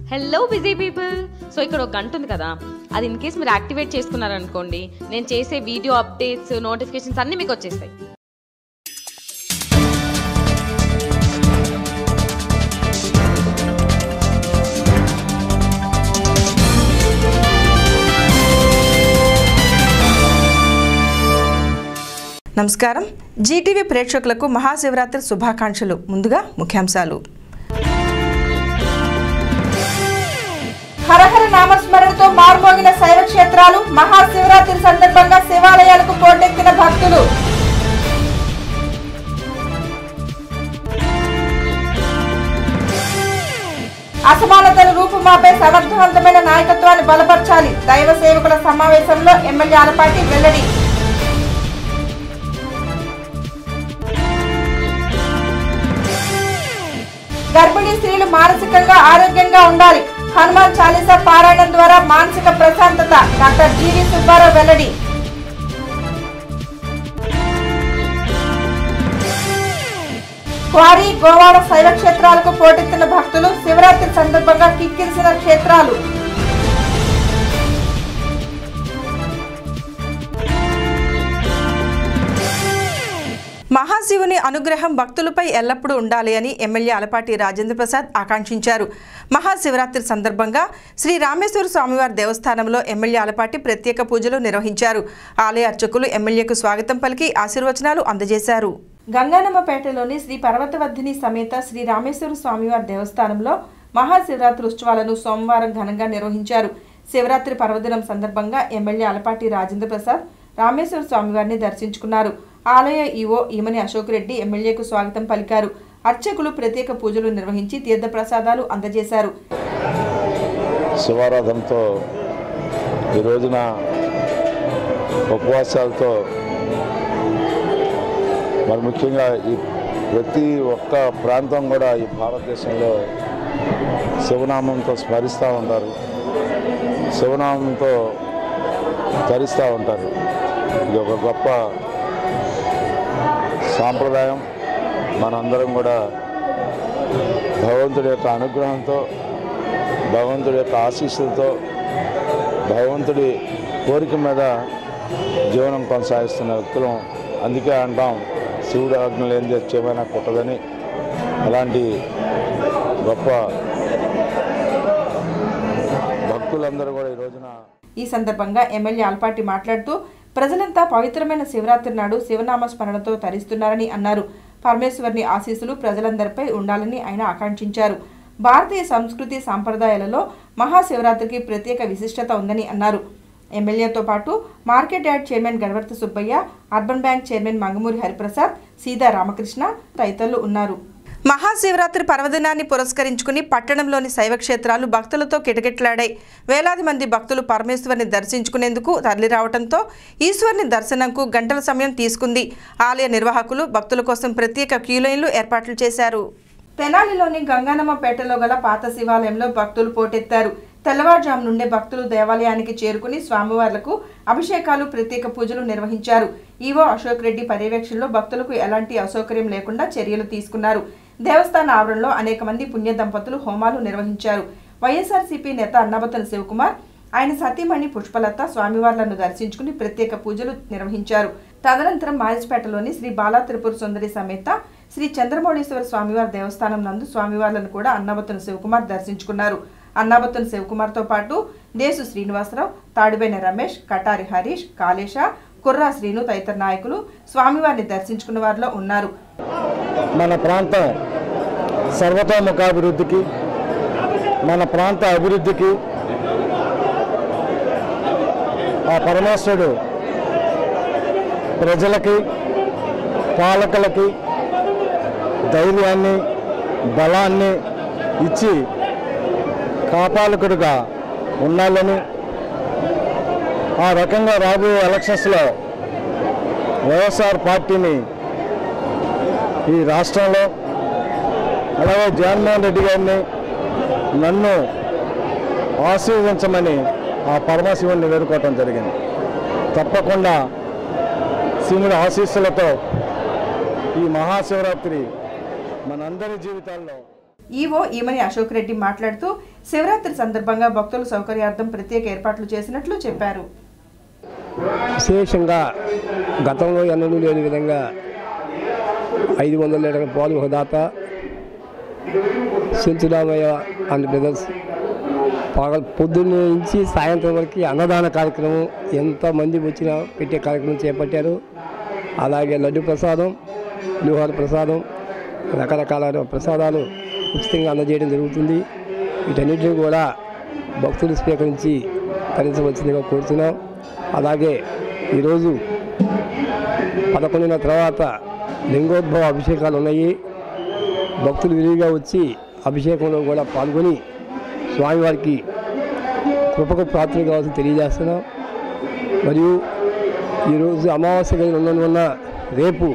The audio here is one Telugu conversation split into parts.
హలో బిజీ పీపుల్ సో ఇక్కడ ఒక గంట ఉంది కదా అది ఇన్ కేస్ మీరు యాక్టివేట్ చేసుకున్నారనుకోండి నేను చేసే వీడియో అప్డేట్స్ నోటిఫికేషన్స్ అన్నీ మీకు వచ్చేస్తాయి నమస్కారం జీటీవీ ప్రేక్షకులకు మహాశివరాత్రి శుభాకాంక్షలు ముందుగా ముఖ్యాంశాలు హరహర నామస్మరణతో మారుమోగిన శైవ క్షేత్రాలు మహాశివరాత్రి సందర్భంగా శివాలయాలకు పోటెక్కిన భక్తులు అసమానతల రూపుమాపే సమర్థవంతమైన నాయకత్వాన్ని బలపరచాలి దైవ సేవకుల సమావేశంలో ఎమ్మెల్యే ఆలపాటి వెల్లడి గర్భిణీ స్త్రీలు మానసికంగా ఆరోగ్యంగా ఉండాలి హనుమాన్ చాలీసా పారాయణం ద్వారా మానసిక ప్రశాంతత డాక్టర్ జీవి సుబ్బారావు వెల్లడి క్వారీ గోవాడ శైవ క్షేత్రాలకు పోటెత్తిన భక్తులు శివరాత్రి సందర్భంగా కిక్కిరిసిన క్షేత్రాలు మహాశివుని అనుగ్రహం భక్తులపై ఎల్లప్పుడూ ఉండాలి అని ఎమ్మెల్యే అలపాటి రాజేంద్ర ప్రసాద్ ఆకాంక్షించారు మహాశివరాత్రి సందర్భంగా శ్రీ రామేశ్వర స్వామివారి దేవస్థానంలో ఎమ్మెల్యే అలపాటి ప్రత్యేక పూజలు నిర్వహించారు ఆలయ అర్చకులు ఎమ్మెల్యేకు స్వాగతం పలికి ఆశీర్వచనాలు అందజేశారు గంగానమ్మపేటలోని శ్రీ పర్వతవర్ధిని సమేత శ్రీ రామేశ్వర స్వామివారి దేవస్థానంలో మహాశివరాత్రి ఉత్సవాలను సోమవారం ఘనంగా నిర్వహించారు శివరాత్రి పర్వదినం సందర్భంగా ఎమ్మెల్యే అలపాటి రాజేంద్ర ప్రసాద్ రామేశ్వర స్వామివారిని దర్శించుకున్నారు ఆలయ ఈవో ఈమని అశోక్ రెడ్డి ఎమ్మెల్యేకు స్వాగతం పలికారు అర్చకులు ప్రత్యేక పూజలు నిర్వహించి తీర్థప్రసాదాలు అందజేశారు శివారాధనతో ఈ రోజున ఉపవాసాలతో మరి ముఖ్యంగా ఈ ప్రతి ఒక్క ప్రాంతం కూడా ఈ భారతదేశంలో శివనామంతో స్మరిస్తూ ఉంటారు శివనామంతో ధరిస్తూ ఉంటారు ఇది ఒక గొప్ప సాంప్రదాయం మనందరం కూడా భగవంతుడి యొక్క అనుగ్రహంతో భగవంతుడి యొక్క ఆశీస్సులతో భగవంతుడి కోరిక మీద జీవనం కొనసాగిస్తున్న వ్యక్తులం అందుకే అంటాం శివుడు ఆజ్ఞ లేని చేయమైనా కుట్టదని అలాంటి గొప్ప భక్తులందరూ కూడా ఈ రోజున ఈ సందర్భంగా ఎమ్మెల్యే ఆల్పాటి మాట్లాడుతూ ప్రజలంతా పవిత్రమైన శివరాత్రి నాడు శివనామ స్మరణతో తరిస్తున్నారని అన్నారు పరమేశ్వరుని ఆశీస్సులు ప్రజలందరిపై ఉండాలని ఆయన ఆకాంక్షించారు భారతీయ సంస్కృతి సాంప్రదాయాలలో మహాశివరాత్రికి ప్రత్యేక విశిష్టత ఉందని అన్నారు ఎమ్మెల్యేతో పాటు market yard chairman Ganavarthi Subbaiah urban bank chairman Mangamuri Hariprasad Seeda Ramakrishna తదితరులు ఉన్నారు మహాశివరాత్రి పర్వదినాన్ని పురస్కరించుకుని పట్టణంలోని శైవ క్షేత్రాలు భక్తులతో కిటకిటలాడాయి వేలాది మంది భక్తులు పరమేశ్వరుని దర్శించుకునేందుకు తరలిరావడంతో ఈశ్వరుని దర్శనంకు గంటల సమయం తీసుకుంది ఆలయ నిర్వాహకులు భక్తుల కోసం ప్రత్యేక క్యూలైన్లు ఏర్పాట్లు చేశారు తెనాలిలోని గంగానమ్మపేటలో గల పాత శివాలయంలో భక్తులు పోటెత్తారు తెల్లవారుజాము నుండే భక్తులు దేవాలయానికి చేరుకుని స్వామివార్లకు అభిషేకాలు ప్రత్యేక పూజలు నిర్వహించారు ఈవో అశోక్ రెడ్డి పర్యవేక్షణలో భక్తులకు ఎలాంటి అసౌకర్యం లేకుండా చర్యలు తీసుకున్నారు దేవస్థాన ఆవరణలో అనేక మంది పుణ్య దంపతులు హోమాలు నిర్వహించారు వైఎస్ఆర్సీపీ నేత అన్నబతన శివకుమార్ ఆయన సతీమణి పుష్పలత స్వామివార్లను దర్శించుకుని ప్రత్యేక పూజలు నిర్వహించారు తదనంతరం మారిస్పేటలోని శ్రీ బాలా త్రిపుర సుందరి సమేత శ్రీ చంద్రమౌళీశ్వర స్వామివారి దేవస్థానం నందు స్వామివార్లను కూడా అన్నబతున శివకుమార్ దర్శించుకున్నారు అన్నాబతున శివకుమార్తో పాటు దేశు శ్రీనివాసరావు తాడిబైన రమేష్ కటారి హరీష్ కాళేశ కుర్రా శ్రీను తదితర నాయకులు స్వామివారిని దర్శించుకున్న వారిలో ఉన్నారు మన ప్రాంతం సర్వతోముఖాభివృద్ధికి మన ప్రాంత అభివృద్ధికి ఆ పరమేశ్వరుడు ప్రజలకి పాలకులకి ధైర్యాన్ని బలాన్ని ఇచ్చి కాపాలకుడుగా ఉండాలని ఆ రకంగా రాబోయే ఎలక్షన్స్లో వైఎస్ఆర్ పార్టీని ఈ రాష్ట్రంలో అలాగే జగన్మోహన్ రెడ్డి గారిని నన్ను ఆశీర్వదించమని ఆ పరమశివుణ్ణి వేడుకోవటం జరిగింది తప్పకుండా శివుడి ఆశీస్సులతో ఈ మహాశివరాత్రి మనందరి జీవితాల్లో ఈవో ఈమని అశోక్ రెడ్డి మాట్లాడుతూ శివరాత్రి సందర్భంగా భక్తుల సౌకర్యార్థం ప్రత్యేక ఏర్పాట్లు చేసినట్లు చెప్పారు విశేషంగా గతంలో ఎన్నడూ లేని విధంగా ఐదు వందల లీటర్ల పాలు ఒక దాత సెంచురామయ్య అండ్ బ్రదర్స్ పగ పొద్దున్న నుంచి సాయంత్రం వరకు అన్నదాన కార్యక్రమం ఎంతమంది వచ్చినా పెట్టే కార్యక్రమం చేపట్టారు అలాగే లడ్డు ప్రసాదం పులిహోర ప్రసాదం రకరకాల ప్రసాదాలు ఉచితంగా అందజేయడం జరుగుతుంది వీటన్నిటిని కూడా భక్తులు స్వీకరించి తరించవలసిందిగా కోరుతున్నాం అలాగే ఈరోజు పదకొండున తర్వాత లింగోద్భవ అభిషేకాలు ఉన్నాయి భక్తులు విరివిగా వచ్చి అభిషేకంలో కూడా పాల్గొని స్వామివారికి కృపకు పాత్రలు కావాల్సి తెలియజేస్తున్నాం మరియు ఈరోజు అమావాస్య గది ఉన్నందువల్ల రేపు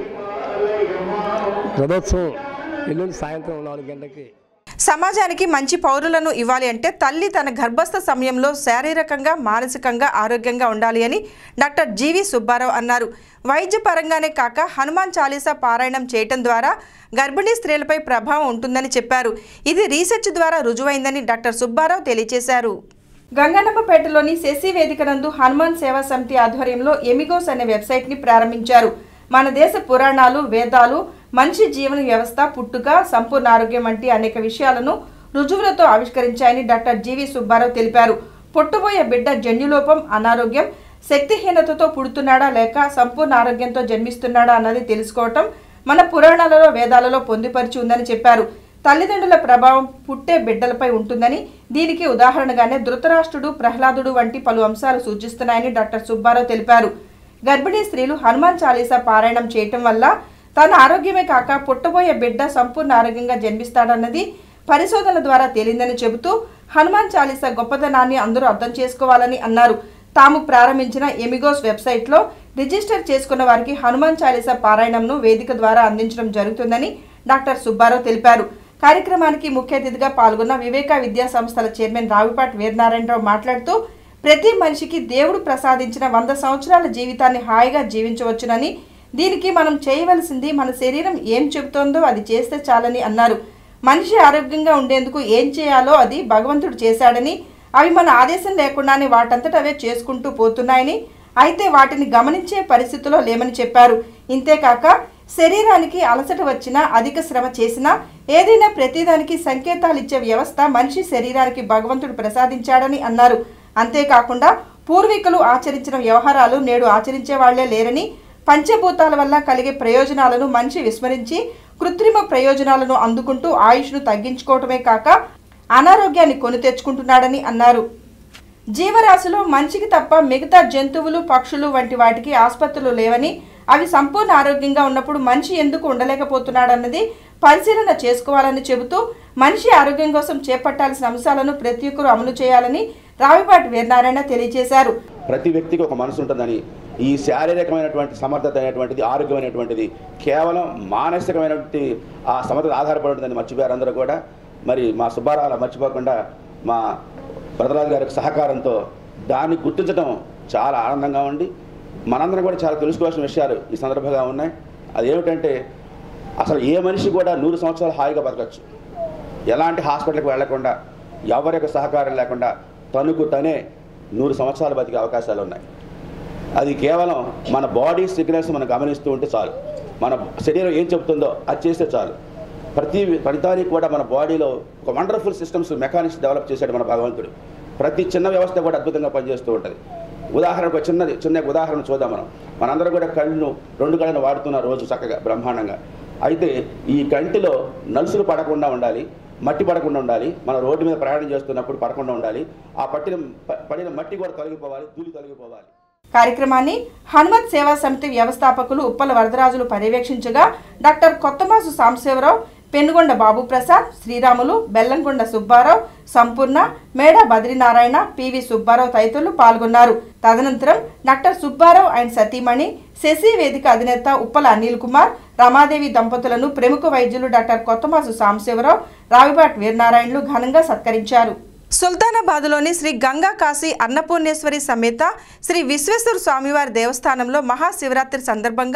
రథోత్సవం ఎల్లుండి సాయంత్రం నాలుగు గంటలకి సమాజానికి మంచి పౌరులను ఇవ్వాలి అంటే తల్లి తన గర్భస్థ సమయంలో శారీరకంగా మానసికంగా ఆరోగ్యంగా ఉండాలి అని డాక్టర్ జీవి సుబ్బారావు అన్నారు వైద్య పరంగానే కాక హనుమాన్ చాలీసా పారాయణం చేయటం ద్వారా గర్భిణీ స్త్రీలపై ప్రభావం ఉంటుందని చెప్పారు ఇది రీసెర్చ్ ద్వారా రుజువైందని డాక్టర్ సుబ్బారావు తెలియజేశారు గంగన్నపేటలోని శశి వేదిక నందు హనుమాన్ సేవా సమితి ఆధ్వర్యంలో ఎమిగోస్ అనే వెబ్సైట్ని ప్రారంభించారు మన దేశ పురాణాలు వేదాలు మనిషి జీవన వ్యవస్థ పుట్టుక సంపూర్ణ ఆరోగ్యం వంటి అనేక విషయాలను రుజువులతో ఆవిష్కరించాయని డాక్టర్ జీవి సుబ్బారావు తెలిపారు పుట్టబోయే బిడ్డ జన్యులోపం అనారోగ్యం శక్తిహీనతతో పుడుతున్నాడా లేక సంపూర్ణ ఆరోగ్యంతో జన్మిస్తున్నాడా అన్నది తెలుసుకోవటం మన పురాణాలలో వేదాలలో పొందుపరిచి ఉందని చెప్పారు తల్లిదండ్రుల ప్రభావం పుట్టే బిడ్డలపై ఉంటుందని దీనికి ఉదాహరణగానే ధృతరాష్ట్రుడు ప్రహ్లాదుడు వంటి పలు అంశాలు సూచిస్తున్నాయని డాక్టర్ సుబ్బారావు తెలిపారు గర్భిణీ స్త్రీలు హనుమాన్ చాలీసా పారాయణం చేయటం వల్ల తన ఆరోగ్యమే కాక పుట్టబోయే బిడ్డ సంపూర్ణ ఆరోగ్యంగా జన్మిస్తాడన్నది పరిశోధనల ద్వారా తేలిందని చెబుతూ హనుమాన్ చాలీసా గొప్పదనాన్ని అందరూ అర్థం చేసుకోవాలని అన్నారు తాము ప్రారంభించిన ఎమిగోస్ వెబ్సైట్లో రిజిస్టర్ చేసుకున్న వారికి హనుమాన్ చాలీసా పారాయణంను వేదిక ద్వారా అందించడం జరుగుతుందని డాక్టర్ సుబ్బారావు తెలిపారు కార్యక్రమానికి ముఖ్య అతిథిగా పాల్గొన్న వివేక విద్యా సంస్థల చైర్మన్ రావిపాటి వీరనారాయణరావు మాట్లాడుతూ ప్రతి మనిషికి దేవుడు ప్రసాదించిన వంద సంవత్సరాల జీవితాన్ని హాయిగా జీవించవచ్చునని దీనికి మనం చేయవలసింది మన శరీరం ఏం చెబుతోందో అది చేస్తే చాలని అన్నారు మనిషి ఆరోగ్యంగా ఉండేందుకు ఏం చేయాలో అది భగవంతుడు చేశాడని అవి మన ఆదేశం లేకుండానే వాటంతట అవే చేసుకుంటూ పోతున్నాయని అయితే వాటిని గమనించే పరిస్థితిలో లేమని చెప్పారు ఇంతేకాక శరీరానికి అలసట వచ్చినా అధిక శ్రమ చేసినా ఏదైనా ప్రతిదానికి సంకేతాలు ఇచ్చే వ్యవస్థ మనిషి శరీరానికి భగవంతుడు ప్రసాదించాడని అన్నారు అంతేకాకుండా పూర్వీకులు ఆచరించిన వ్యవహారాలు నేడు ఆచరించే వాళ్లే లేరని పంచభూతాల వల్ల కలిగే ప్రయోజనాలను మనిషి విస్మరించి కృత్రిమ ప్రయోజనాలను అందుకుంటూ ఆయుష్ను తగ్గించుకోవటమే కాక అనారోగ్యాన్ని కొని తెచ్చుకుంటున్నాడని అన్నారు జీవరాశిలో మనిషికి తప్ప మిగతా జంతువులు పక్షులు వంటి వాటికి ఆసుపత్రులు లేవని అవి సంపూర్ణ ఆరోగ్యంగా ఉన్నప్పుడు మనిషి ఎందుకు ఉండలేకపోతున్నాడన్నది పరిశీలన చేసుకోవాలని చెబుతూ మనిషి ఆరోగ్యం కోసం చేపట్టాల్సిన అంశాలను ప్రతి ఒక్కరూ అమలు చేయాలని రావిపాటి వీరనారాయణ తెలియజేశారు ప్రతి వ్యక్తికి ఒక మనసు ఉంటుందని ఈ శారీరకమైనటువంటి సమర్థత అనేటువంటిది ఆరోగ్యమైనటువంటిది కేవలం మానసికమైనటువంటి ఆ సమర్థత ఆధారపడి ఉంటుందని మర్చిపోయారు అందరూ కూడా మరి మా సుబ్బారావు అలా మర్చిపోకుండా మా ప్రదరాజు గారి సహకారంతో దాన్ని గుర్తించడం చాలా ఆనందంగా ఉంది మనందరం కూడా చాలా తెలుసుకోవాల్సిన విషయాలు ఈ సందర్భంగా ఉన్నాయి అది ఏమిటంటే అసలు ఏ మనిషి కూడా నూరు సంవత్సరాలు హాయిగా బతకచ్చు ఎలాంటి హాస్పిటల్కి వెళ్లకుండా ఎవరి యొక్క సహకారం లేకుండా తనకు తనే నూరు సంవత్సరాలు బతికే అవకాశాలు ఉన్నాయి అది కేవలం మన బాడీ సిగ్నల్స్ మనం గమనిస్తూ ఉంటే చాలు మన శరీరం ఏం చెప్తుందో అది చేస్తే చాలు ప్రతి ప్రతిదానికి కూడా మన బాడీలో ఒక వండర్ఫుల్ సిస్టమ్స్ మెకానిక్స్ డెవలప్ చేశాడు మన భగవంతుడు ప్రతి చిన్న వ్యవస్థ కూడా అద్భుతంగా పనిచేస్తూ ఉంటుంది ఉదాహరణకు ఒక చిన్నది చిన్న ఉదాహరణ చూద్దాం మనం మనందరూ కూడా కళ్ళను రెండు కళ్ళను వాడుతున్న రోజు చక్కగా బ్రహ్మాండంగా అయితే ఈ కంటిలో నలుసులు పడకుండా ఉండాలి మట్టి పడకుండా ఉండాలి మన రోడ్డు మీద ప్రయాణం చేస్తున్నప్పుడు పడకుండా ఉండాలి ఆ పట్టిన ప- పడిన మట్టి కూడా తొలగిపోవాలి ధూళి తొలగిపోవాలి కార్యక్రమాన్ని హనుమత్ సేవా సమితి వ్యవస్థాపకులు ఉప్పల వరదరాజులు పర్యవేక్షించగా డాక్టర్ కొత్తమాసు సాంబశివరావు పెనుగొండ బాబు ప్రసాద్ శ్రీరాములు బెల్లంకొండ సుబ్బారావు సంపూర్ణ మేడ బద్రీనారాయణ పివి సుబ్బారావు తదితరులు పాల్గొన్నారు తదనంతరం డాక్టర్ సుబ్బారావు అండ్ సతీమణి శశి వేదిక అధినేత ఉప్పల అనిల్ కుమార్ రమాదేవి దంపతులను ప్రముఖ వైద్యులు డాక్టర్ కొత్తమాసు సాంబశివరావు రావిపాటి వీరనారాయణలు ఘనంగా సత్కరించారు సుల్తానాబాద్లోని శ్రీ గంగా కాశీ అన్నపూర్ణేశ్వరి సమేత శ్రీ విశ్వేశ్వర స్వామివారి దేవస్థానంలో మహాశివరాత్రి సందర్భంగా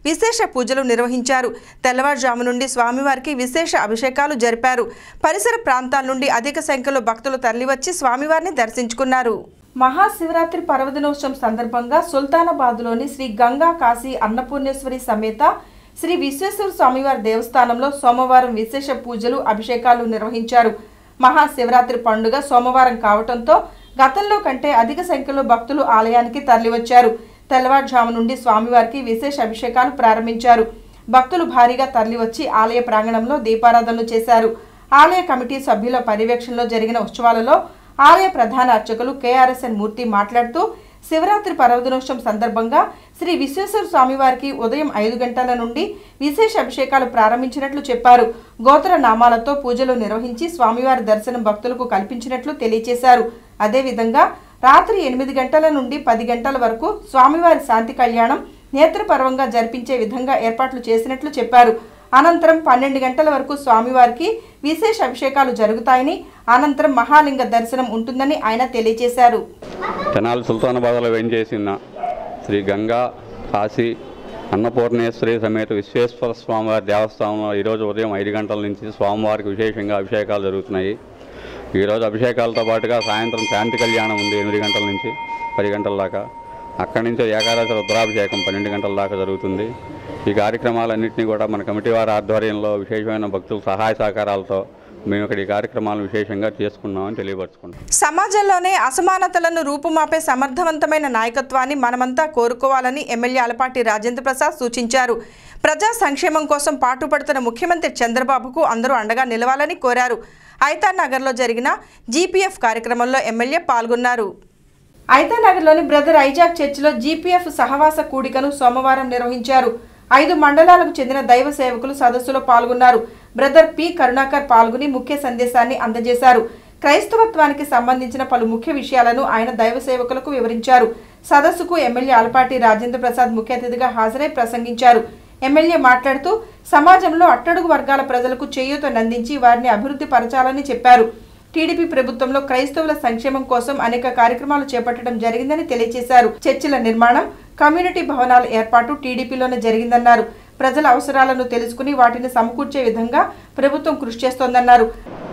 విశేష పూజలు నిర్వహించారు తెల్లవారుజాము నుండి స్వామివారికి విశేష అభిషేకాలు జరిపారు పరిసర ప్రాంతాల నుండి అధిక సంఖ్యలో భక్తులు తరలివచ్చి స్వామివారిని దర్శించుకున్నారు మహాశివరాత్రి పర్వదినోత్సవం సందర్భంగా సుల్తానాబాద్లోని శ్రీ గంగా కాశీ అన్నపూర్ణేశ్వరి సమేత శ్రీ విశ్వేశ్వర స్వామివారి దేవస్థానంలో సోమవారం విశేష పూజలు అభిషేకాలు నిర్వహించారు మహాశివరాత్రి పండుగ సోమవారం కావటంతో గతంలో కంటే అధిక సంఖ్యలో భక్తులు ఆలయానికి తరలివచ్చారు తెల్లవారుజాము నుండి స్వామివారికి విశేష అభిషేకాలు ప్రారంభించారు భక్తులు భారీగా తరలివచ్చి ఆలయ ప్రాంగణంలో దీపారాధనలు చేశారు ఆలయ కమిటీ సభ్యుల పర్యవేక్షణలో జరిగిన ఉత్సవాలలో ఆలయ ప్రధాన అర్చకులు కేఆర్ఎస్ఎన్ మూర్తి మాట్లాడుతూ శివరాత్రి పర్వదినోత్సవం సందర్భంగా శ్రీ విశ్వేశ్వర స్వామివారికి ఉదయం ఐదు గంటల నుండి విశేష అభిషేకాలు ప్రారంభించినట్లు చెప్పారు గోత్ర నామాలతో పూజలు నిర్వహించి స్వామివారి దర్శనం భక్తులకు కల్పించినట్లు తెలియజేశారు అదేవిధంగా రాత్రి ఎనిమిది గంటల నుండి పది గంటల వరకు స్వామివారి శాంతి కళ్యాణం నేత్రపర్వంగా జరిపించే విధంగా ఏర్పాట్లు చేసినట్లు చెప్పారు అనంతరం పన్నెండు గంటల వరకు స్వామివారికి విశేష అభిషేకాలు జరుగుతాయని అనంతరం మహాలింగ దర్శనం ఉంటుందని ఆయన తెలియజేశారు తెనాలి సుల్తానాబాద్లో వేంచేసిన శ్రీ గంగా కాశీ అన్నపూర్ణేశ్వరి సమేత విశ్వేశ్వర స్వామివారి దేవస్థానంలో ఈరోజు ఉదయం ఐదు గంటల నుంచి స్వామివారికి విశేషంగా అభిషేకాలు జరుగుతున్నాయి ఈరోజు అభిషేకాలతో పాటుగా సాయంత్రం శాంతి కళ్యాణం ఉంది ఎనిమిది గంటల నుంచి పది గంటల దాకా అక్కడి నుంచి ఏకాదశి రుద్రాభిషేకం పన్నెండు గంటల దాకా జరుగుతుంది ఈ కార్యక్రమాలన్నింటినీ కూడా మన కమిటీ వారి ఆధ్వర్యంలో విశేషమైన భక్తుల సహాయ సహకారాలతో మేము ఇక్కడ ఈ కార్యక్రమాలను విశేషంగా చేసుకున్నామని తెలియపరచుకుంటాం సమాజంలోనే అసమానతలను రూపుమాపే సమర్థవంతమైన నాయకత్వాన్ని మనమంతా కోరుకోవాలని ఎమ్మెల్యే అలపాటి రాజేంద్ర ప్రసాద్ సూచించారు ప్రజా సంక్షేమం కోసం పాటుపడుతున్న ముఖ్యమంత్రి చంద్రబాబుకు అందరూ అండగా నిలవాలని కోరారు ఐతార్ నగర్లో జరిగిన జీపీఎఫ్ కార్యక్రమంలో ఎమ్మెల్యే పాల్గొన్నారు ఐతానగర్లోని బ్రదర్ ఐజాక్ చర్చిలో జీపీఎఫ్ సహవాస కూడికను సోమవారం నిర్వహించారు ఐదు మండలాలకు చెందిన దైవ సేవకులు సదస్సులో పాల్గొన్నారు బ్రదర్ పి కరుణాకర్ పాల్గొని ముఖ్య సందేశాన్ని అందజేశారు క్రైస్తవత్వానికి సంబంధించిన పలు ముఖ్య విషయాలను ఆయన దైవ సేవకులకు వివరించారు సదస్సుకు ఎమ్మెల్యే ఆలపాటి రాజేంద్ర ప్రసాద్ ముఖ్య అతిథిగా హాజరై ప్రసంగించారు ఎమ్మెల్యే మాట్లాడుతూ సమాజంలో అట్టడుగు వర్గాల ప్రజలకు చేయూతనందించి వారిని అభివృద్ధి పరచాలని చెప్పారు టీడీపీ ప్రభుత్వంలో క్రైస్తవుల సంక్షేమం కోసం అనేక కార్యక్రమాలు చేపట్టడం జరిగిందని తెలియజేశారు చర్చిల నిర్మాణం కమ్యూనిటీ భవనాల ఏర్పాటు టీడీపీలోనే జరిగిందన్నారు ప్రజల అవసరాలను తెలుసుకుని వాటిని సమకూర్చే విధంగా ప్రభుత్వం కృషి చేస్తోందన్నారు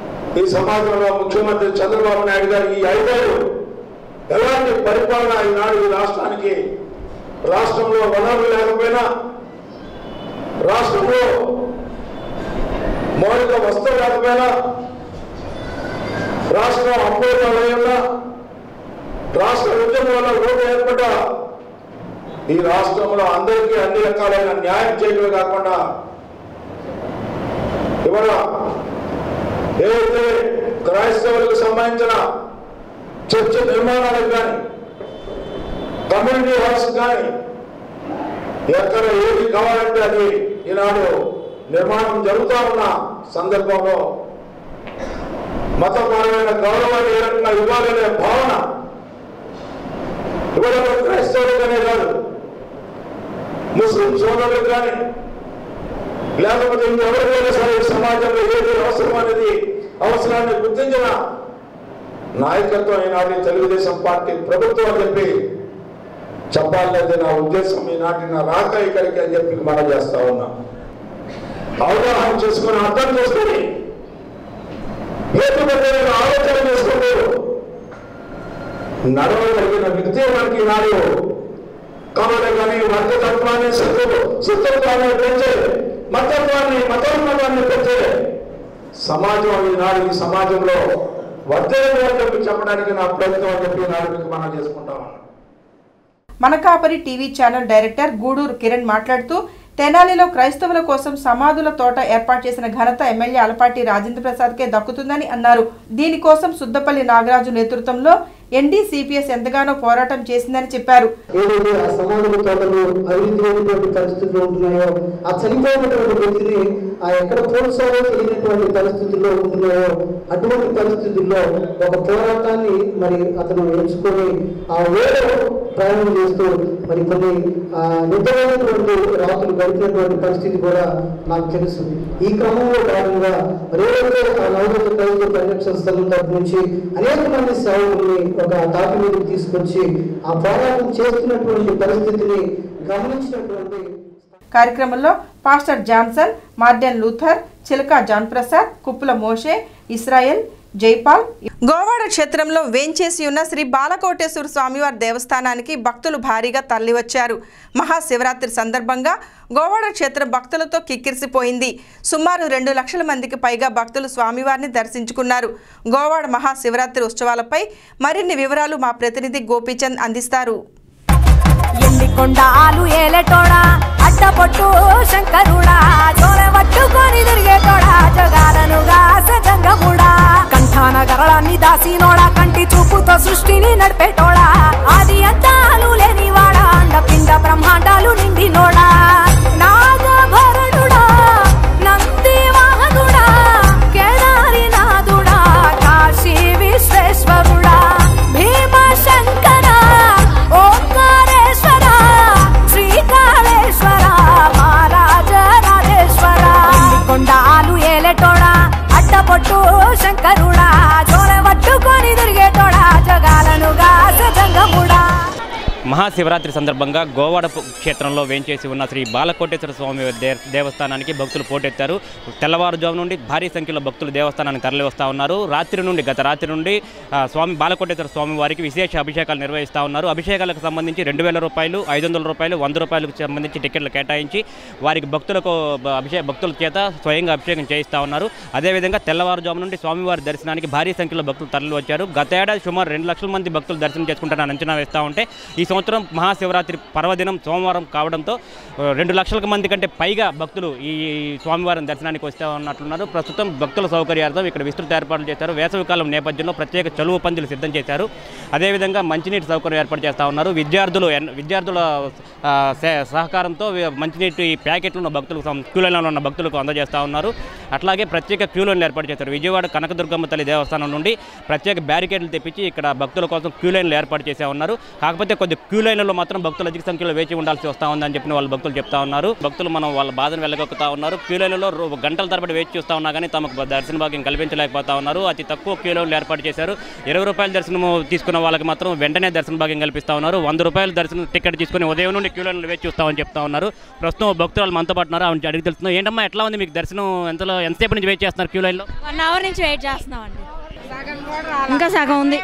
ఈ సమాజంలో ముఖ్యమంత్రి చంద్రబాబు నాయుడు గారు ఈ ఐదేళ్ళు ఎలాంటి పరిపాలన ఈనాడు ఈ రాష్ట్రానికి రాష్ట్రంలో వనరులు లేకపోయినా రాష్ట్రంలో మౌలిక వస్తువు లేకపోయినా రాష్ట్రం అపోహలైనా రాష్ట్ర ఉద్యమం వల్ల ఓటు ఏర్పడ్డ ఈ రాష్ట్రంలో అందరికీ అన్ని రకాలైన న్యాయం చేయడమే కాకుండా ఇవాళ ఏదైతే క్రైస్తవులకు సంబంధించిన చర్చ నిర్మాణాలకు కానీ కమ్యూనిటీ హాల్స్ కానీ ఎక్కడ ఏది కావాలంటే అది ఈనాడు నిర్మాణం జరుగుతూ ఉన్న సందర్భంలో మతపరమైన గౌరవాన్ని ఏ రకంగా ఇవ్వాలనే భావన ఇవ్వడం క్రైస్తవులకనే కాదు ముస్లిం సోదరులకు కానీ లేకపోతే ఇంకెవరికైనా సరే ఈ సమాజంలో ఏది అవసరం అనేది అవసరాన్ని గుర్తించిన నాయకత్వం ఈనాటి తెలుగుదేశం పార్టీ ప్రభుత్వం అని చెప్పి చెప్పాలనేది నా ఉద్దేశం ఈనాటి నా రాక ఇక్కడికి అని చెప్పి మనం చేస్తా ఉన్నా అవగాహన చేసుకుని అర్థం చేసుకుని హేతుబద్ధమైన ఆలోచన చేసుకుంటూ నడవగలిగిన వ్యక్తి మనకి ఈనాడు కాబట్టి కానీ వర్గతత్వాన్ని శత్రు శత్రుత్వాన్ని పెంచే మతత్వాన్ని మతోన్నతాన్ని పెంచే సమాజం ఈనాడు ఈ సమాజంలో వర్ధని అని చెప్పి చెప్పడానికి నా ప్రయత్నం అని చెప్పి ఈనాడు మీకు మనం చేసుకుంటాం Manakapari TV channel director Guduru Kiran మాట్లాడుతూ తెనాలిలో క్రైస్తవుల కోసం సమాధుల తోట ఏర్పాటు చేసిన ఘనత ఎమ్మెల్యే అలపాటి రాజేంద్ర ప్రసాద్కే దక్కుతుందని అన్నారు దీనికోసం సుద్దపల్లి నాగరాజు నేతృత్వంలో ఎన్డీసీపీఎస్ ఎంతగానో పోరాటం చేసిందని చెప్పారు ఏదైతే ఆ సమాధుల తోటలు అభివృద్ధి లేనటువంటి పరిస్థితులు ఉంటున్నాయో ఆ చనిపోయినటువంటి వ్యక్తిని ఆ ఎక్కడ పోల్చాలో తెలియనటువంటి పరిస్థితుల్లో ఉంటున్నాయో అటువంటి పరిస్థితుల్లో ఒక పోరాటాన్ని మరి అతను ఎంచుకొని ఆ వేరే ప్రయాణం చేస్తూ మరి కొన్ని ఆ, నిద్రమైనటువంటి రాత్రులు గడిపినటువంటి పరిస్థితి కూడా నాకు తెలుసు ఈ క్రమంలో భాగంగా మరి ఏదైతే ఆ నవదత్త క్రైస్తవ పరిరక్షణ స్థలం తరపు నుంచి అనేక మంది సేవకుల్ని ఒక తాటి మీదకి తీసుకొచ్చి ఆ పోరాటం చేస్తున్నటువంటి పరిస్థితిని గమనించినటువంటి కార్యక్రమంలో pastor Johnson Martin Luther Chilaka John Prasad Kuppula Moshe Israel Jaipal Govada క్షేత్రంలో వేంచేసి ఉన్న శ్రీ బాలకోటేశ్వర స్వామివారి దేవస్థానానికి భక్తులు భారీగా తరలివచ్చారు మహాశివరాత్రి సందర్భంగా గోవాడ క్షేత్రం భక్తులతో కిక్కిరిసిపోయింది సుమారు రెండు లక్షల మందికి పైగా భక్తులు స్వామివారిని దర్శించుకున్నారు గోవాడ మహాశివరాత్రి ఉత్సవాలపై మరిన్ని వివరాలు మా ప్రతినిధి గోపీచంద్ అందిస్తారు కొండాలు ఏలేటోడా అడ్డపొట్టు శంకరుడా జోల పట్టుకొని తిరిగేటోడా జగాలనుగా సజంగముడా కంఠాన గరళాన్ని దాసినోడా కంటి చూపుతో సృష్టిని నడిపేటోడా ఆది అంతాలు లేనివాడా అండపిండ బ్రహ్మాండాలు నిండినోడా నాగభరణుడా నంది వాహనుడా కేదారి నాదుడా కాశీ విశ్వేశ్వరుడా భీమశంకర ఓంకారేశ్వర శ్రీకాళేశ్వర మహారాజ రాజేశ్వర కొండాలు ఏలేటోడా అడ్డపొట్టు శంకరుడా జోల పట్టుకొని తిరిగేటోడా జగాలనుగా సజంగముడా మహాశివరాత్రి సందర్భంగా గోవాడ పు- క్షేత్రంలో వేంచేసి ఉన్న శ్రీ బాలకోటేశ్వర స్వామి దే- దేవస్థానానికి భక్తులు పోటెత్తారు తెల్లవారుజాము నుండి భారీ సంఖ్యలో భక్తులు దేవస్థానానికి తరలి వస్తూ ఉన్నారు రాత్రి నుండి గత రాత్రి నుండి ఆ, స్వామి బాలకోటేశ్వర స్వామి వారికి విశేష అభిషేకాలు నిర్వహిస్తూ ఉన్నారు అభిషేకాలకు సంబంధించి రెండు వేల రూపాయలు ఐదు వందల రూపాయలు వంద రూపాయలకు సంబంధించి టికెట్లు కేటాయించి వారికి భక్తులకు బ- అభిషేక భక్తుల చేత స్వయంగా అభిషేకం చేయిస్తూ ఉన్నారు అదేవిధంగా తెల్లవారుజాము నుండి స్వామివారి దర్శనానికి భారీ సంఖ్యలో భక్తులు తరలి వచ్చారు గత ఏడాది సుమారు రెండు లక్షల మంది భక్తులు దర్శనం చేసుకుంటారని అంచనా వేస్తూ ఉంటే ఈ సంవత్సరం మహాశివరాత్రి పర్వదినం సోమవారం కావడంతో ఆ, రెండు లక్షల మంది కంటే పైగా భక్తులు ఈ స్వామివారం దర్శనానికి వస్తూ ఉన్నట్లున్నారు ప్రస్తుతం భక్తుల సౌకర్యార్థం ఇక్కడ విస్తృత ఏర్పాట్లు చేశారు వేసవికాలం నేపథ్యంలో ప్రత్యేక చలువ పందులు సిద్ధం చేశారు అదేవిధంగా మంచినీటి సౌకర్యం ఏర్పాటు చేస్తూ ఉన్నారు విద్యార్థులు ఎన్- విద్యార్థుల ఆ, సహ- సహకారంతో వి- మంచినీటి ప్యాకెట్లు ఉన్న భక్తులకు సం- క్యూ లైన్లో ఉన్న భక్తులకు అందజేస్తూ ఉన్నారు అట్లాగే ప్రత్యేక క్యూ లైన్లు ఏర్పాటు చేశారు విజయవాడ కనకదుర్గమ్మ తల్లి దేవస్థానం నుండి ప్రత్యేక బ్యారికేడ్లు తెప్పించి ఇక్కడ భక్తుల కోసం క్యూ లైన్లు ఏర్పాటు చేసే ఉన్నారు కాకపోతే కొద్ది క్యూ లైన్లలో మాత్రం భక్తులు అధిక సంఖ్యలో వేచి ఉండాల్సి వస్తూ ఉందని చెప్పిన వాళ్ళు భక్తులు చెప్తా ఉన్నారు భక్తులు మనం వాళ్ళ బాధను వెళ్ళగొక్కుతా ఉన్నారు క్యూ లైన్లలో రో- గంటల తరబడి వేచి చూస్తూ ఉన్నా కానీ తమకు దర్శన భాగ్యం కల్పించలేకపోతా ఉన్నారు అతి తక్కువ క్యూ లైన్లు ఏర్పాటు చేశారు ఇరవై రూపాయల దర్శనం తీసుకున్న వాళ్ళకి మాత్రం వెంటనే దర్శన భాగ్యం కల్పిస్తా ఉన్నారు వంద రూపాయల దర్శనం టికెట్ తీసుకుని ఉదయం నుండి క్యూ లైన్లు వేచి చూస్తామని చెప్తా ఉన్నారు ప్రస్తుతం భక్తులు వాళ్ళు మనతో పాటున్నారు ఆమె అడిగి తెలుస్తున్నాం ఏంటమ్మా ఎట్లా ఉంది మీకు దర్శనం ఎంతలో ఎంతసేపు నుంచి వెయిట్ చేస్తున్నారు క్యూ లైన్లో వన్ అవర్ నుంచి వెయిట్ చేస్తున్నామండి ఇంకా సగం ఉంది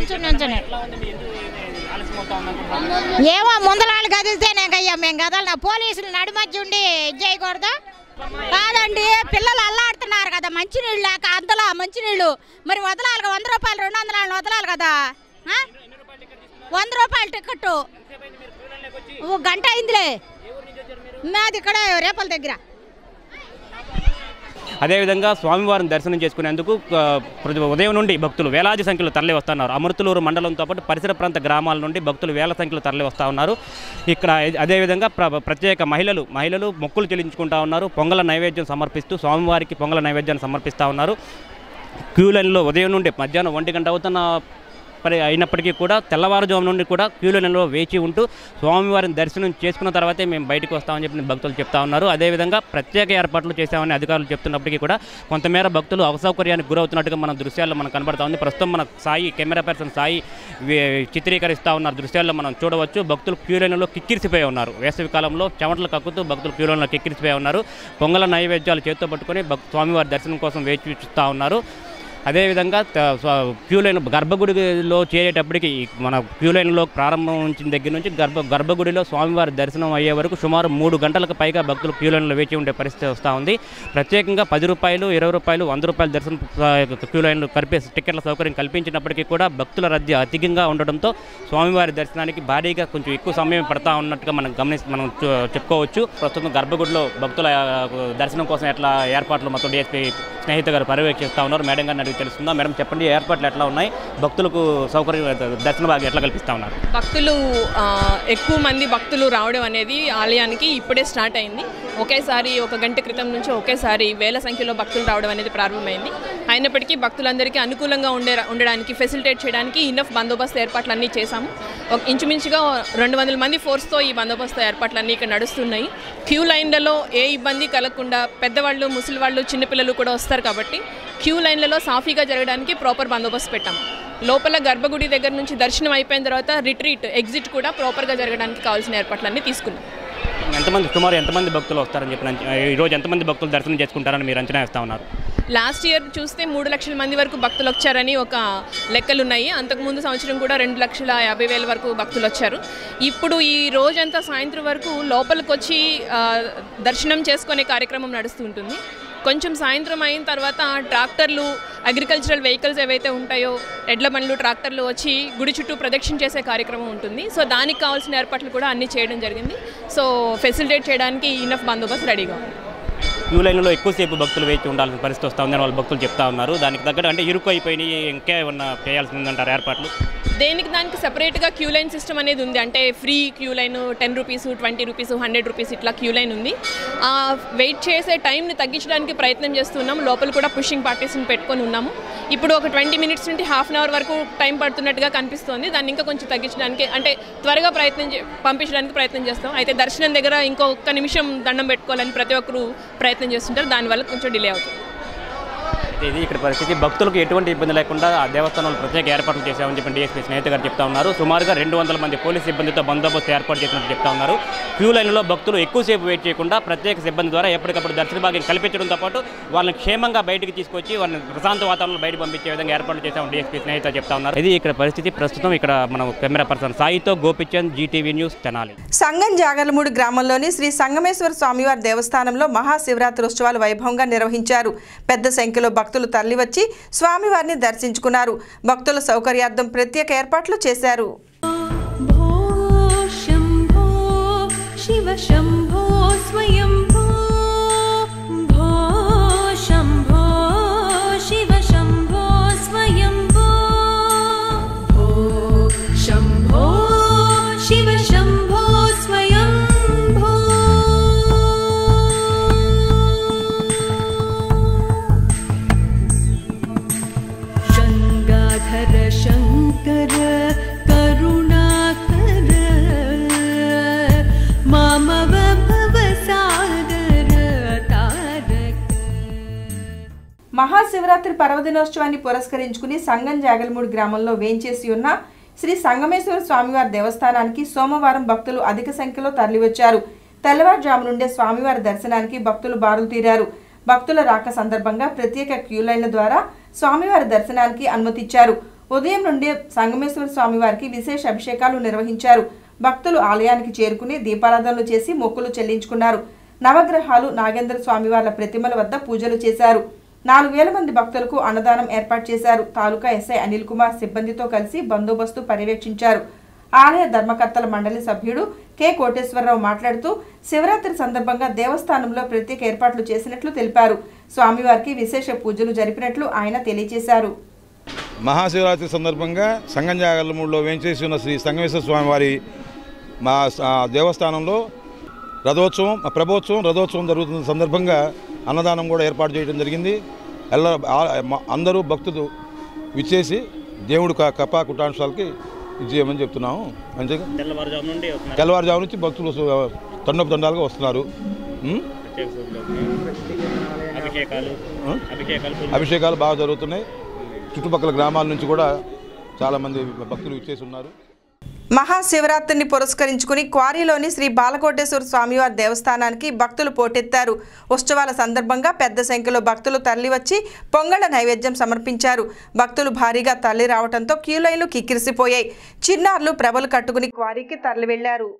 ఏమో ముందలాళ్ళు కదిలితేనే కయ్యా మేము కదలనా పోలీసులు నడిమధ్య ఉండి ఇది చేయకూడదు కాదండి పిల్లలు అల్లాడుతున్నారు కదా మంచినీళ్ళు లేక అంతలా మంచినీళ్ళు మరి వదలాలి కదా, వంద రూపాయలు రెండు వందల వదలాలి కదా ఆ? వంద రూపాయలు టికెట్ ఓ గంట అయిందిలే మాది ఇక్కడ రేపల దగ్గర అదేవిధంగా స్వామివారిని దర్శనం చేసుకునేందుకు ఆ, ప్రతి ఉదయం నుండి భక్తులు వేలాది సంఖ్యలో తరలి వస్తున్నారు అమృతలూరు మండలంతో పాటు పరిసర ప్రాంత గ్రామాల నుండి భక్తులు వేల సంఖ్యలో తరలి వస్తూ ఉన్నారు ఇక్కడ అదేవిధంగా ప్ర ప్రత్యేక మహిళలు మహిళలు మొక్కులు చెల్లించుకుంటా ఉన్నారు పొంగల నైవేద్యం సమర్పిస్తూ స్వామివారికి పొంగల నైవేద్యాన్ని సమర్పిస్తూ ఉన్నారు క్యూ లైన్లో ఉదయం నుండి మధ్యాహ్నం ఒంటి గంట అవుతున్న పరి అయినప్పటికీ కూడా తెల్లవారుజాము నుండి కూడా క్యూ లైన్లో వేచి ఉంటూ స్వామివారిని దర్శనం చేసుకున్న తర్వాతే మేము బయటకు వస్తామని చెప్పి భక్తులు చెప్తా ఉన్నారు అదేవిధంగా ప్రత్యేక ఏర్పాట్లు చేశామని అధికారులు చెప్తున్నప్పటికీ కూడా కొంతమేర భక్తులు అసౌకర్యానికి గురవుతున్నట్టుగా మన దృశ్యాల్లో మనకు కనబడతా ఉంది ప్రస్తుతం మన సాయి కెమెరా పర్సన్ సాయి వే- చిత్రీకరిస్తూ ఉన్న దృశ్యాల్లో మనం చూడవచ్చు భక్తులు క్యూ లైన్లో కిక్కిరిసిపోయి ఉన్నారు వేసవి కాలంలో చెమటలు కక్కుతూ భక్తులు క్యూ లైన్లో కిక్కిరిసిపోయి ఉన్నారు పొంగల నైవేద్యాలు చేతితో పట్టుకొని భక్ స్వామివారి దర్శనం కోసం వేచి చూస్తూ ఉన్నారు అదేవిధంగా త- స్వ- క్యూ లైన్ గర్భగుడిలో చేరేటప్పటికి ఈ మన క్యూ లైన్లో ప్రారంభించిన దగ్గర నుంచి గర్భ గర్భగుడిలో స్వామివారి దర్శనం అయ్యే వరకు సుమారు మూడు గంటలకు పైగా భక్తులు క్యూ లైన్లో వేచి ఉండే పరిస్థితి వస్తూ ఉంది ప్రత్యేకంగా పది రూపాయలు ఇరవై రూపాయలు వంద రూపాయల దర్శనం ఆ, క్యూ లైన్లు కల్పి టికెట్ల సౌకర్యం కల్పించినప్పటికీ కూడా భక్తుల రద్దీ అధికంగా ఉండడంతో స్వామివారి దర్శనానికి భారీగా కొంచెం ఎక్కువ సమయం పడతా ఉన్నట్టుగా మనం గమని మనం చూ- చెప్పుకోవచ్చు ప్రస్తుతం గర్భగుడిలో భక్తుల ఆ, దర్శనం కోసం ఎట్లా ఏర్పాట్లు మొత్తం డిఎస్పీ స్నేహిత గారు పర్యవేక్షిస్తూ ఉన్నారు మేడం గారిని అడిగి తెలుస్తుందా మేడం చెప్పండి ఏర్పాట్లు ఎట్లా ఉన్నాయి భక్తులకు సౌకర్యం దర్శన భాగం ఎట్లా కల్పిస్తూ ఉన్నారు భక్తులు ఆ, ఎక్కువ మంది భక్తులు రావడం అనేది ఆలయానికి ఇప్పుడే స్టార్ట్ అయింది ఒకేసారి ఒక గంట క్రితం నుంచి ఒకేసారి వేల సంఖ్యలో భక్తులు రావడం అనేది ప్రారంభమైంది అయినప్పటికీ భక్తులందరికీ అనుకూలంగా ఉండే ఉండడానికి ఫెసిలిటేట్ చేయడానికి ఇన్నఫ్ బందోబస్తు ఏర్పాట్లు అన్నీ చేశాము ఒక ఇంచుమించుగా రెండు వందల మంది ఫోర్స్తో ఈ బందోబస్తు ఏర్పాట్లన్నీ ఇక్కడ నడుస్తున్నాయి క్యూ లైన్లలో ఏ ఇబ్బంది కలగకుండా పెద్దవాళ్ళు ముసలి వాళ్ళు చిన్నపిల్లలు కూడా వస్తారు కాబట్టి క్యూ లైన్లలో సాఫీగా జరగడానికి ప్రాపర్ బందోబస్తు పెట్టాము లోపల గర్భగుడి దగ్గర నుంచి దర్శనం అయిపోయిన తర్వాత రిట్రీట్ ఎగ్జిట్ కూడా ప్రాపర్గా జరగడానికి కావాల్సిన ఏర్పాట్లన్నీ తీసుకున్నాం ఎంతమంది సుమారు ఎంతమంది భక్తులు వస్తారని చెప్పి అంచ- ఈ రోజు ఎంతమంది భక్తులు దర్శనం చేసుకుంటారని మీరు అంచనా వేస్తా ఉన్నారు లాస్ట్ ఇయర్ చూస్తే మూడు లక్షల మంది వరకు భక్తులు వచ్చారని ఒక లెక్కలు ఉన్నాయి అంతకుముందు సంవత్సరం కూడా రెండు లక్షల యాభై వేల వరకు భక్తులు వచ్చారు ఇప్పుడు ఈ రోజంతా సాయంత్రం వరకు లోపలికి వచ్చి ఆ, దర్శనం చేసుకునే కార్యక్రమం నడుస్తూ ఉంటుంది కొంచెం సాయంత్రం అయిన తర్వాత ట్రాక్టర్లు అగ్రికల్చరల్ వెహికల్స్ ఏవైతే ఉంటాయో ఎడ్ల బండ్లు ట్రాక్టర్లు వచ్చి గుడి చుట్టూ ప్రదక్షిణ చేసే కార్యక్రమం ఉంటుంది సో దానికి కావాల్సిన ఏర్పాట్లు కూడా అన్నీ చేయడం జరిగింది సో ఫెసిలిటేట్ చేయడానికి ఇనఫ్ బందోబస్తు రెడీగా ఉంది క్యూ లైన్లో ఎక్కువసేపు భక్తులు వేచి ఉండాల్సిన పరిస్థితి వస్తూ ఉందని వాళ్ళు భక్తులు చెప్తా ఉన్నారు దానికి తగ్గట్టు అంటే ఇరుకు అయిపోయినాయి ఇంకా ఏమన్నా చేయాల్సి ఉందంటారు ఏర్పాట్లు దేనికి దానికి సెపరేట్గా క్యూ లైన్ సిస్టమ్ అనేది ఉంది అంటే free queue line ten rupees twenty rupees hundred rupees ఇట్లా క్యూ లైన్ ఉంది ఆ వెయిట్ చేసే టైంని తగ్గించడానికి ప్రయత్నం చేస్తున్నాం లోపల కూడా పుషింగ్ పార్టీస్ని పెట్టుకొని ఉన్నాము ఇప్పుడు ఒక ట్వంటీ మినిట్స్ నుండి హాఫ్ అన్ అవర్ వరకు టైం పడుతున్నట్టుగా కనిపిస్తోంది దాన్ని ఇంకా కొంచెం తగ్గించడానికి అంటే త్వరగా ప్రయత్నం చే- పంపించడానికి ప్రయత్నం చేస్తాం అయితే దర్శనం దగ్గర ఇంకో ఒక్క నిమిషం దండం పెట్టుకోవాలని ప్రతి ఒక్కరు ప్రయత్నం చేస్తుంటారు దానివల్ల కొంచెం డిలే అవుతుంది ఇది ఇక్కడ పరిస్థితి భక్తులకు ఎటువంటి ఇబ్బంది లేకుండా ఆ దేవస్థానంలో ప్రత్యేక ఏర్పాట్లు చేశామని చెప్పి డిఎస్పీ స్నేహితు గారు చెప్తా ఉన్నారు సుమారుగా రెండు వందల మంది పోలీస్ సిబ్బందితో బందోబస్తు ఏర్పాటు చేసినట్టు చెప్తా ఉన్నారు క్యూ లైన్లో భక్తులు ఎక్కువసేపు వెయిట్ చేయకుండా ప్రత్యేక సిబ్బంది ద్వారా ఎప్పటికప్పుడు దర్శన భాగ్యం కల్పించడంతో పాటు వాళ్ళని క్షేమంగా బయటికి తీసుకొచ్చి వాళ్ళని ప్రశాంత వాతావరణంలో బయటకు పంపించే విధంగా ఏర్పాట్లు చేశామని డిఎస్పీ స్నేహిత చెప్తా ఉన్నారు ఇది ఇక్కడ పరిస్థితి ప్రస్తుతం ఇక్కడ మనం కెమెరా పర్సన్ సాయితో గోపిచంద్ జీటీవీ న్యూస్ తెనాలి సంగం జాగర్లమూడి గ్రామంలోని శ్రీ సంగమేశ్వర స్వామివారి దేవస్థానంలో మహాశివరాత్రి ఉత్సవాలు వైభవంగా నిర్వహించారు పెద్ద సంఖ్యలో భక్తులు తరలివచ్చి స్వామివారిని దర్శించుకున్నారు భక్తుల సౌకర్యార్థం ప్రత్యేక ఏర్పాట్లు చేశారు शम्भो शिव शम्भो स्वयम्भो भो शम्भो शिव शम्भो स्वयम्भो भो शम्भो शिव शम्भो स्वयम्भो गङ्गाधर शङ्कर करुणाकर मामव भवसागर तारक మహాశివరాత్రి పర్వదినోత్సవాన్ని పురస్కరించుకుని సంగం జాగల్మూడి గ్రామంలో వేంచేసి ఉన్న శ్రీ సంగమేశ్వర స్వామివారి దేవస్థానానికి సోమవారం భక్తులు అధిక సంఖ్యలో తరలివచ్చారు తెల్లవారుజాము నుండే స్వామివారి దర్శనానికి భక్తులు బారులు తీరారు భక్తుల రాక సందర్భంగా ప్రత్యేక క్యూ లైన్ల ద్వారా స్వామివారి దర్శనానికి అనుమతిచ్చారు ఉదయం నుండే సంగమేశ్వర స్వామివారికి విశేష అభిషేకాలు నిర్వహించారు భక్తులు ఆలయానికి చేరుకుని దీపారాధనలు చేసి మొక్కులు చెల్లించుకున్నారు నవగ్రహాలు నాగేంద్ర స్వామివార్ల ప్రతిమల వద్ద పూజలు చేశారు నాలుగు వేల మంది భక్తులకు అన్నదానం ఏర్పాటు చేశారు తాలూకా ఎస్ఐ అనిల్ కుమార్ సిబ్బందితో కలిసి బందోబస్తు పర్యవేక్షించారు ఆలయ ధర్మకర్తల మండలి సభ్యుడు కె కోటేశ్వరరావు మాట్లాడుతూ శివరాత్రి సందర్భంగా దేవస్థానంలో ప్రత్యేక ఏర్పాట్లు చేసినట్లు తెలిపారు స్వామివారికి విశేష పూజలు జరిపినట్లు ఆయన తెలియజేశారు మహాశివరాత్రి సందర్భంగా సంగంజాగల్లమూడిలో వేంచేసి ఉన్న శ్రీ సంగమేశ్వర స్వామి వారి మా ఆ, దేవస్థానంలో రథోత్సవం ఆ, ప్రభోత్సవం రథోత్సవం జరుగుతున్న సందర్భంగా అన్నదానం కూడా ఏర్పాటు చేయడం జరిగింది ఎల్ల ఆ- మ- అందరూ భక్తులు విచ్చేసి దేవుడు క- కపా కుటాంశాలకి ఇచ్చేయమని చెప్తున్నాము అంతేగా తెల్లవారుజాము నుండి వస్తున్నారు. తెల్లవారుజాము నుంచి భక్తులు సు- తండోపు తండాలుగా వస్తున్నారు ఉం? ప్రత్యేక పూజలు. అభిషేకాలు ఆ? అభిషేకాలు పూజలు. అభిషేకాలు బాగా జరుగుతున్నాయి చుట్టుపక్కల గ్రామాల నుంచి కూడా చాలామంది భక్తులు విచ్చేసి ఉన్నారు మహాశివరాత్రిని పురస్కరించుకుని క్వారీలోని శ్రీ బాలకోటేశ్వర స్వామివారి దేవస్థానానికి భక్తులు పోటెత్తారు ఉత్సవాల సందర్భంగా పెద్ద సంఖ్యలో భక్తులు తరలివచ్చి పొంగళ నైవేద్యం సమర్పించారు భక్తులు భారీగా తరలి రావడంతో క్యూ లైన్లు కిక్కిరిసిపోయాయి చిన్నారులు ప్రభలు కట్టుకుని క్వారీకి తరలి వెళ్లారు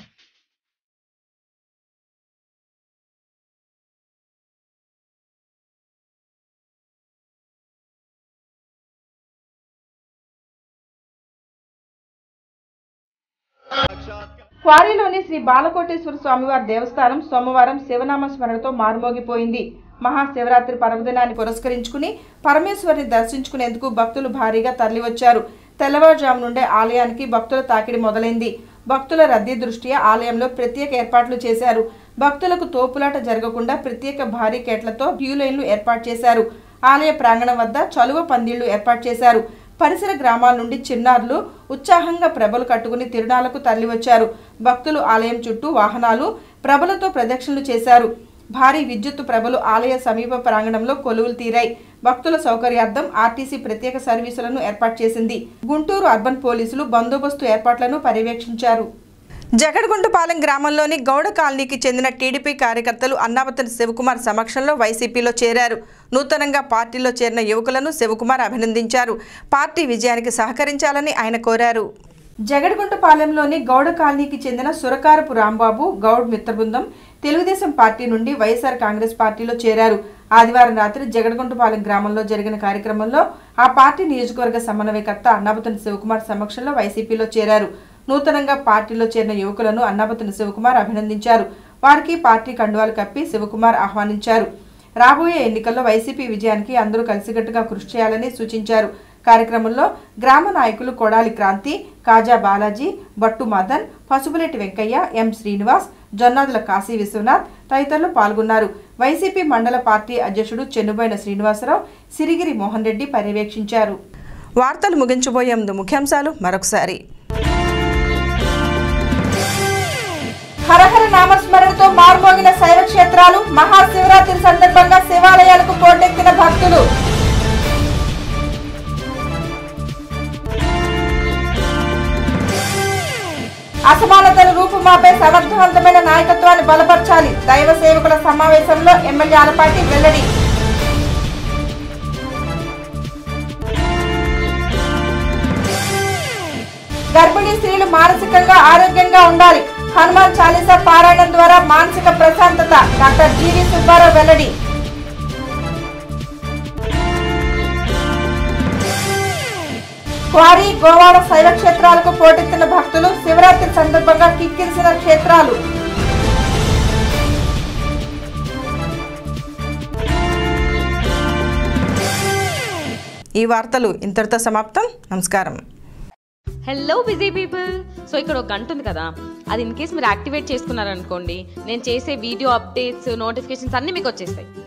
క్వారీలోని శ్రీ బాలకోటేశ్వర స్వామివారి దేవస్థానం సోమవారం శివనామ స్మరణతో మారుమోగిపోయింది మహాశివరాత్రి పర్వదినాన్ని పురస్కరించుకుని పరమేశ్వరిని దర్శించుకునేందుకు భక్తులు భారీగా తరలివచ్చారు తెల్లవారుజాము నుండే ఆలయానికి భక్తుల తాకిడి మొదలైంది భక్తుల రద్దీ దృష్ట్యా ఆలయంలో ప్రత్యేక ఏర్పాట్లు చేశారు భక్తులకు తోపులాట జరగకుండా ప్రత్యేక భారీ కేట్లతో క్యూ లైన్లు ఏర్పాటు చేశారు ఆలయ ప్రాంగణం వద్ద చలువ పందిళ్లు ఏర్పాటు చేశారు పరిసర గ్రామాల నుండి చిన్నారులు ఉత్సాహంగా ప్రభలు కట్టుకుని తిరునాళ్లకు తరలివచ్చారు భక్తులు ఆలయం చుట్టూ వాహనాలు ప్రభలతో ప్రదక్షిణలు చేశారు భారీ విద్యుత్తు ప్రభలు ఆలయ సమీప ప్రాంగణంలో కొలువులు తీరాయి భక్తుల సౌకర్యార్థం ఆర్టీసీ ప్రత్యేక సర్వీసులను ఏర్పాటు చేసింది గుంటూరు అర్బన్ పోలీసులు బందోబస్తు ఏర్పాట్లను పర్యవేక్షించారు జగడగుంటపాలెం గ్రామంలోని గౌడ కాలనీకి చెందిన టీడీపీ కార్యకర్తలు అన్నాపతిని శివకుమార్ సమక్షంలో వైసీపీలో చేరారు నూతనంగా పార్టీలో చేరిన యువకులను శివకుమార్ అభినందించారు పార్టీ విజయానికి సహకరించాలని ఆయన కోరారు జగడగుంటపాలెంలోని గౌడ కాలనీకి చెందిన సురకారపు రాంబాబు గౌడ్ మిత్రబృందం తెలుగుదేశం పార్టీ నుండి వైఎస్ఆర్ కాంగ్రెస్ పార్టీలో చేరారు ఆదివారం రాత్రి జగడగుంటపాలెం గ్రామంలో జరిగిన కార్యక్రమంలో ఆ పార్టీ నియోజకవర్గ సమన్వయకర్త అన్నాపతిని శివకుమార్ సమక్షంలో వైసీపీలో చేరారు నూతనంగా పార్టీలో చేరిన యువకులను అన్నాపతిని శివకుమార్ అభినందించారు వారికి పార్టీ కండువాలు కప్పి శివకుమార్ ఆహ్వానించారు రాబోయే ఎన్నికల్లో వైసీపీ విజయానికి అందరూ కలిసికట్టుగా కృషి చేయాలని సూచించారు కార్యక్రమంలో గ్రామ నాయకులు కొడాలి క్రాంతి కాజా బాలాజీ బట్టు మదన్ పసుపులెట్టి వెంకయ్య ఎం శ్రీనివాస్ జొన్నాదుల కాశీ విశ్వనాథ్ తదితరులు పాల్గొన్నారు వైసీపీ మండల పార్టీ అధ్యక్షుడు చెన్నుబైన శ్రీనివాసరావు సిరిగిరి మోహన్ రెడ్డి పర్యవేక్షించారు వార్తలు ముగించబోయే ముందు ముఖ్యాంశాలు మరొకసారి హరహర నామస్మరణతో మారుమోగిన శైవ క్షేత్రాలు మహాశివరాత్రి సందర్భంగా శివాలయాలకు పోటెత్తిన భక్తులు అసమానతల రూపుమాపే సమర్థవంతమైన నాయకత్వాన్ని బలపరచాలి దైవ సేవకుల సమావేశంలో ఎమ్మెల్యే ఆలపాటి వెల్లడి గర్భిణీ స్త్రీలు మానసికంగా ఆరోగ్యంగా ఉండాలి హనుమాన్ చాలీసా పారాయణం ద్వారా మానసిక ప్రశాంతత డాక్టర్ జీవి సుబ్బారావు వెల్లడి క్వారీ గోవాడ శైవ క్షేత్రాలకు పోటెత్తిన భక్తులు శివరాత్రి సందర్భంగా కిక్కిరిసిన క్షేత్రాలు ఈ వార్తలు ఇంతటితో సమాప్తం నమస్కారం హలో బిజీ పీపుల్ సో ఇక్కడ ఒక గంట ఉంది కదా అది ఇన్ కేస్ మీరు యాక్టివేట్ చేసుకున్నారనుకోండి నేను చేసే వీడియో అప్డేట్స్ నోటిఫికేషన్స్ అన్నీ మీకు వచ్చేస్తాయి